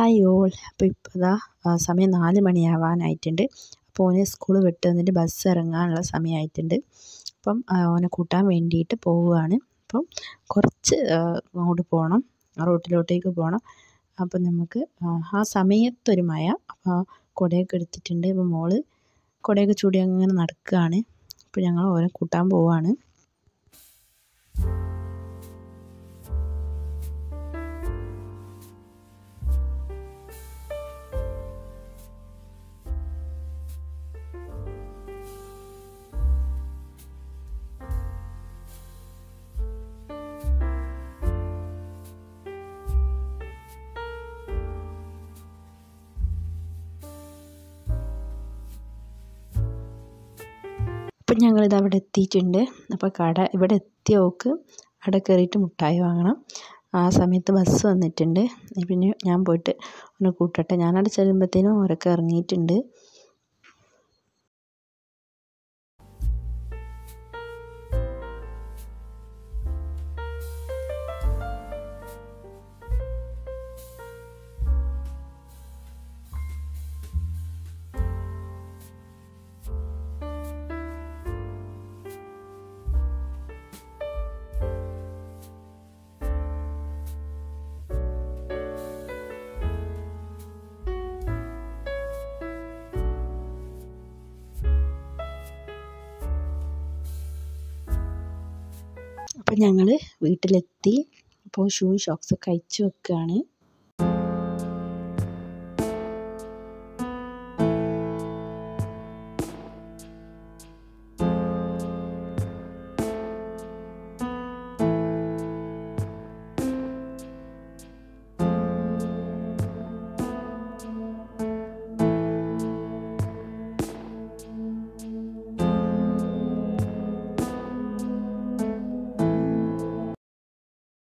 hi all അപ്പോൾ ഇപ്പോൾ ഇതാ സമയം നാല് മണിയാവാനായിട്ടുണ്ട് അപ്പോൾ ഓന് സ്കൂൾ വിട്ട് വന്നിട്ട് ബസ് ഇറങ്ങാനുള്ള സമയമായിട്ടുണ്ട് അപ്പം ഓനെ കൂട്ടാൻ വേണ്ടിയിട്ട് പോവുകയാണ് അപ്പം കുറച്ച് അങ്ങോട്ട് പോകണം റോട്ടിലോട്ടേക്ക് പോകണം അപ്പം നമുക്ക് ആ സമയത്തൊരു മഴ അപ്പോൾ കുടയൊക്കെ എടുത്തിട്ടുണ്ട് അപ്പോൾ മോള് കുടയൊക്കെ ചൂടി അങ്ങനെ നടക്കുകയാണ് അപ്പോൾ ഞങ്ങൾ ഓനെ കൂട്ടാൻ പോവുകയാണ് അപ്പം ഞങ്ങളിത് അവിടെ എത്തിയിട്ടുണ്ട് അപ്പോൾ കട ഇവിടെ എത്തിയ ഓക്ക് അവിടെ കയറിയിട്ട് മുട്ടായി വാങ്ങണം ആ സമയത്ത് ബസ് വന്നിട്ടുണ്ട് പിന്നെ ഞാൻ പോയിട്ട് ഒന്ന് കൂട്ടട്ടെ ഞാനവിടെ ചെല്ലുമ്പോഴത്തേനും ഓരൊക്കെ ഇറങ്ങിയിട്ടുണ്ട് അപ്പം ഞങ്ങൾ വീട്ടിലെത്തി അപ്പോൾ ഷൂ ഷോക്സൊക്കെ അയച്ചു വെക്കുകയാണ്